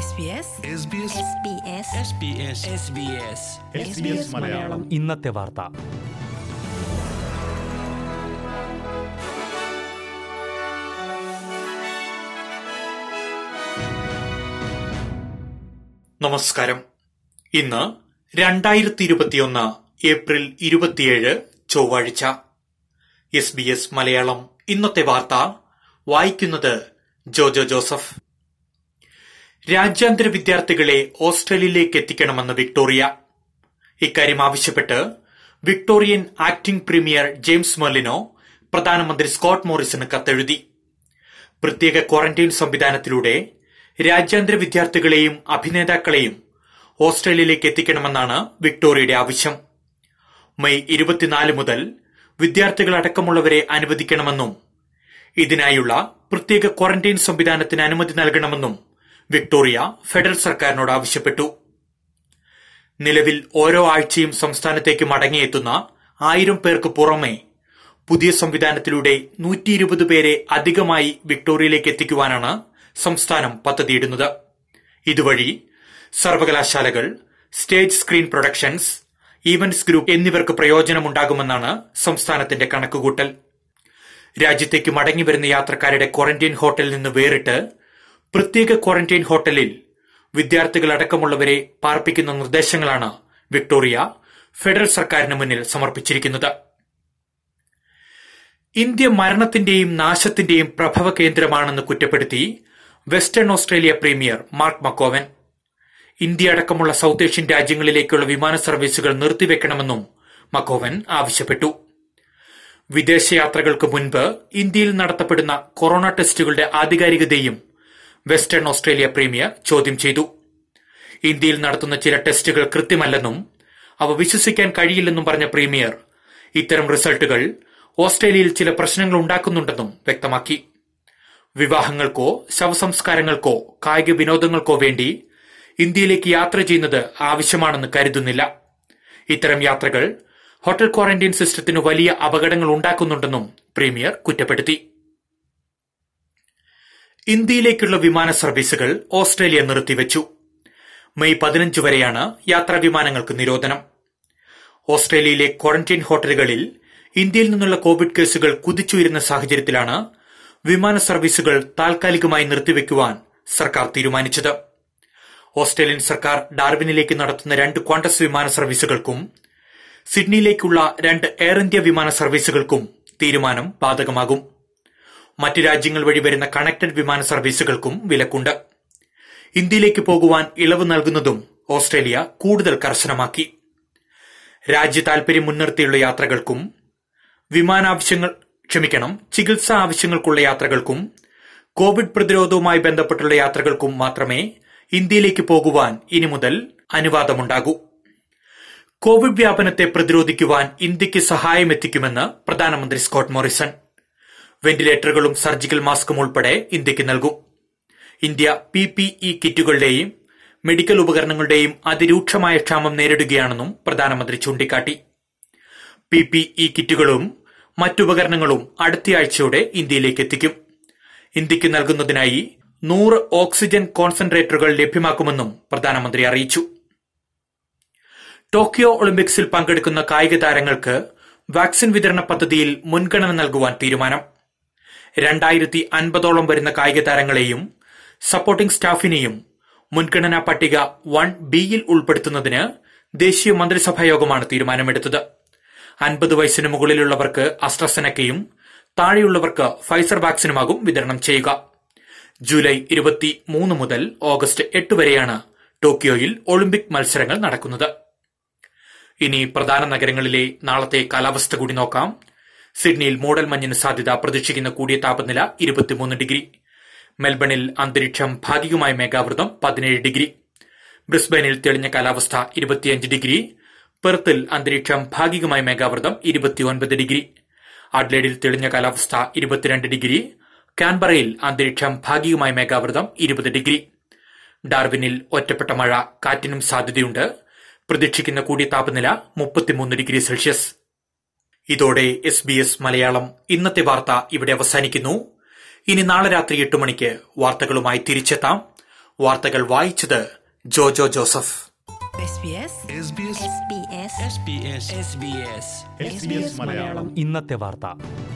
SBS Malayalam ഇന്നത്തെ വാർത്ത നമസ്കാരം ഇന്ന് രണ്ടായിരത്തി ഇരുപത്തിയൊന്ന് ഏപ്രിൽ ഇരുപത്തിയേഴ് ചൊവ്വാഴ്ച എസ് ബി എസ് മലയാളം ഇന്നത്തെ വാർത്ത വായിക്കുന്നത് ജോജോ ജോസഫ് രാജ്യാന്തര വിദ്യാർത്ഥികളെ ഓസ്ട്രേലിയയിലേക്ക് എത്തിക്കണമെന്ന് വിക്ടോറിയ ഇക്കാര്യം ആവശ്യപ്പെട്ട് Victorian acting premier James Merlino പ്രധാനമന്ത്രി സ്കോട്ട് മോറിസന് കത്തെഴുതി പ്രത്യേക ക്വാറന്റൈൻ സംവിധാനത്തിലൂടെ രാജ്യാന്തര വിദ്യാർത്ഥികളെയും അഭിനേതാക്കളെയും ഓസ്ട്രേലിയയിലേക്ക് എത്തിക്കണമെന്നാണ് വിക്ടോറിയയുടെ ആവശ്യം മെയ് ഇരുപത്തിനാല് മുതൽ വിദ്യാർത്ഥികളടക്കമുള്ളവരെ അനുവദിക്കണമെന്നും ഇതിനായുള്ള പ്രത്യേക ക്വാറന്റൈൻ സംവിധാനത്തിന് അനുമതി നൽകണമെന്നും വിക്ടോറിയ ഫെഡറൽ സർക്കാരിനോട് ആവശ്യപ്പെട്ടു നിലവിൽ ഓരോ ആഴ്ചയും സംസ്ഥാനത്തേക്ക് മടങ്ങിയെത്തുന്ന ആയിരം പേർക്ക് പുറമെ പുതിയ സംവിധാനത്തിലൂടെ നൂറ്റി ഇരുപത് പേരെ അധികമായി വിക്ടോറിയയിലേക്ക് എത്തിക്കുവാനാണ് സംസ്ഥാനം പദ്ധതിയിടുന്നത് ഇതുവഴി സർവകലാശാലകൾ stage screen productions events group എന്നിവർക്ക് പ്രയോജനമുണ്ടാകുമെന്നാണ് സംസ്ഥാനത്തിന്റെ കണക്കുകൂട്ടൽ രാജ്യത്തേക്ക് മടങ്ങിവരുന്ന യാത്രക്കാരുടെ ക്വാറന്റൈൻ ഹോട്ടലിൽ നിന്ന് വേറിട്ട് പ്രത്യേക ക്വാറന്റൈൻ ഹോട്ടലിൽ വിദ്യാർത്ഥികളടക്കമുള്ളവരെ പാർപ്പിക്കുന്ന നിർദ്ദേശങ്ങളാണ് വിക്ടോറിയ ഫെഡറൽ സർക്കാരിന് മുന്നിൽ സമർപ്പിച്ചിരിക്കുന്നത് ഇന്ത്യ മരണത്തിന്റെയും നാശത്തിന്റെയും പ്രഭവ കേന്ദ്രമാണെന്ന് കുറ്റപ്പെടുത്തി western Australia premier Mark McGowan India അടക്കമുള്ള സൌത്ത് ഏഷ്യൻ രാജ്യങ്ങളിലേക്കുള്ള വിമാന സർവീസുകൾ നിർത്തിവെക്കണമെന്നും മക്കോവൻ ആവശ്യപ്പെട്ടു വിദേശയാത്രകൾക്ക് മുൻപ് ഇന്ത്യയിൽ നടത്തപ്പെടുന്ന കൊറോണ ടെസ്റ്റുകളുടെ ആധികാരികതയും വെസ്റ്റേൺ ഓസ്ട്രേലിയ പ്രീമിയർ ചോദ്യം ചെയ്തു ഇന്ത്യയിൽ നടത്തുന്ന ചില ടെസ്റ്റുകൾ കൃത്യമല്ലെന്നും അവ വിശ്വസിക്കാൻ കഴിയില്ലെന്നും പറഞ്ഞ പ്രീമിയർ ഇത്തരം റിസൾട്ടുകൾ ഓസ്ട്രേലിയയിൽ ചില പ്രശ്നങ്ങൾ ഉണ്ടാക്കുന്നുണ്ടെന്നും വ്യക്തമാക്കി വിവാഹങ്ങൾക്കോ ശവസംസ്കാരങ്ങൾക്കോ കായിക വിനോദങ്ങൾക്കോ വേണ്ടി ഇന്ത്യയിലേക്ക് യാത്ര ചെയ്യുന്നത് ആവശ്യമാണെന്ന് കരുതുന്നില്ല ഇത്തരം യാത്രകൾ ഹോട്ടൽ ക്വാറന്റൈൻ സിസ്റ്റത്തിന് വലിയ അപകടങ്ങൾ ഉണ്ടാക്കുന്നുണ്ടെന്നും പ്രീമിയർ കുറ്റപ്പെടുത്തി ഇന്ത്യയിലേക്കുള്ള വിമാന സർവീസുകൾ ഓസ്ട്രേലിയ നിർത്തിവച്ചു മെയ് പതിനഞ്ച് വരെയാണ് യാത്രാ വിമാനങ്ങൾക്ക് നിരോധനം ഓസ്ട്രേലിയയിലെ ക്വാറന്റൈൻ ഹോട്ടലുകളിൽ ഇന്ത്യയിൽ നിന്നുള്ള കോവിഡ് കേസുകൾ കുതിച്ചുയരുന്ന സാഹചര്യത്തിലാണ് വിമാന സർവീസുകൾ താൽക്കാലികമായി നിർത്തിവെക്കുവാൻ സർക്കാർ തീരുമാനിച്ചത് ഓസ്ട്രേലിയൻ സർക്കാർ ഡാർവിനിലേക്ക് നടത്തുന്ന രണ്ട് ക്വാണ്ടസ് വിമാന സർവീസുകൾക്കും സിഡ്നിയിലേക്കുള്ള രണ്ട് എയർ ഇന്ത്യ വിമാന സർവീസുകൾക്കും തീരുമാനം ബാധകമാകും മറ്റ് രാജ്യങ്ങൾ വഴി വരുന്ന കണക്ടഡ് വിമാന സർവീസുകൾക്കും വിലക്കുണ്ട് ഇന്ത്യയിലേക്ക് പോകുവാൻ ഇളവ് നൽകുന്നതും ഓസ്ട്രേലിയ കൂടുതൽ കർശനമാക്കി രാജ്യ താൽപര്യം മുൻനിർത്തിയുള്ള യാത്രകൾക്കും വിമാനാവശ്യങ്ങൾ ക്ഷമിക്കണം ചികിത്സാ ആവശ്യങ്ങൾക്കുള്ള യാത്രകൾക്കും കോവിഡ് പ്രതിരോധവുമായി ബന്ധപ്പെട്ടുള്ള യാത്രകൾക്കും മാത്രമേ ഇന്ത്യയിലേക്ക് പോകുവാൻ ഇനി മുതൽ അനുവാദമുണ്ടാകൂ കോവിഡ് വ്യാപനത്തെ പ്രതിരോധിക്കുവാൻ ഇന്ത്യക്ക് സഹായമെത്തിക്കുമെന്ന് പ്രധാനമന്ത്രി സ്കോട്ട് മോറിസൺ വെന്റിലേറ്ററുകളും സർജിക്കൽ മാസ്കും ഉൾപ്പെടെ ഇന്ത്യക്ക് നൽകും ഇന്ത്യ പി പി ഇ കിറ്റുകളുടെയും മെഡിക്കൽ ഉപകരണങ്ങളുടെയും അതിരൂക്ഷമായ ക്ഷാമം നേരിടുകയാണെന്നും പ്രധാനമന്ത്രി ചൂണ്ടിക്കാട്ടി പി പി ഇ കിറ്റുകളും മറ്റുപകരണങ്ങളും അടുത്തയാഴ്ചയോടെ ഇന്ത്യയിലേക്ക് എത്തിക്കും ഇന്ത്യക്ക് നൽകുന്നതിനായി നൂറ് ഓക്സിജൻ കോൺസെൻട്രേറ്ററുകൾ ലഭ്യമാക്കുമെന്നും പ്രധാനമന്ത്രി അറിയിച്ചു ടോക്കിയോ ഒളിമ്പിക്സിൽ പങ്കെടുക്കുന്ന കായിക താരങ്ങൾക്ക് വാക്സിൻ വിതരണ പദ്ധതിയിൽ മുൻഗണന നൽകുവാൻ തീരുമാനം രണ്ടായിരത്തി അൻപതോളം വരുന്ന കായിക താരങ്ങളെയും സപ്പോർട്ടിംഗ് സ്റ്റാഫിനെയും മുൻഗണനാ പട്ടിക വൺ ബിയിൽ ഉൾപ്പെടുത്തുന്നതിന് ദേശീയ മന്ത്രിസഭാ യോഗമാണ് തീരുമാനമെടുത്തത് അൻപത് വയസ്സിന് മുകളിലുള്ളവർക്ക് അസ്ട്രസെനക്കയും താഴെയുള്ളവർക്ക് ഫൈസർ വാക്സിനുമാകും വിതരണം ചെയ്യുക ജൂലൈ ഇരുപത്തി മൂന്ന് മുതൽ ഓഗസ്റ്റ് എട്ട് വരെയാണ് ടോക്കിയോയിൽ ഒളിമ്പിക് മത്സരങ്ങൾ നടക്കുന്നത് ഇനി പ്രധാന നഗരങ്ങളിലെ നാളത്തെ കാലാവസ്ഥ കൂടി നോക്കാം സിഡ്നിയിൽ മൂടൽ മഞ്ഞിന് സാധ്യത പ്രതീക്ഷിക്കുന്ന കൂടിയ താപനില ഇരുപത്തിമൂന്ന് ഡിഗ്രി മെൽബണിൽ അന്തരീക്ഷം ഭാഗികമായ മേഘാവൃതം പതിനേഴ് ഡിഗ്രി ബ്രിസ്ബനിൽ തെളിഞ്ഞ കാലാവസ്ഥ ഇരുപത്തിയഞ്ച് ഡിഗ്രി പെർത്തിൽ അന്തരീക്ഷം ഭാഗികമായ മേഘാവൃതം ഇരുപത്തിയൊൻപത് ഡിഗ്രി അഡ്ലേഡിൽ തെളിഞ്ഞ കാലാവസ്ഥ ഇരുപത്തിരണ്ട് ഡിഗ്രി കാൻബറയിൽ അന്തരീക്ഷം ഭാഗികമായ മേഘാവൃതം ഇരുപത് ഡിഗ്രി ഡാർവിനിൽ ഒറ്റപ്പെട്ട മഴ കാറ്റിനും സാധ്യതയുണ്ട് പ്രതീക്ഷിക്കുന്ന കൂടിയ താപനില മുപ്പത്തിമൂന്ന് ഡിഗ്രി സെൽഷ്യസ് ഇതോടെ എസ് ബി എസ് മലയാളം ഇന്നത്തെ വാർത്ത ഇവിടെ അവസാനിക്കുന്നു ഇനി നാളെ രാത്രി എട്ട് മണിക്ക് വാർത്തകളുമായി തിരിച്ചെത്താം വാർത്തകൾ വായിച്ചത് ജോജോ ജോസഫ് SBS SBS ഇന്നത്തെ വാർത്ത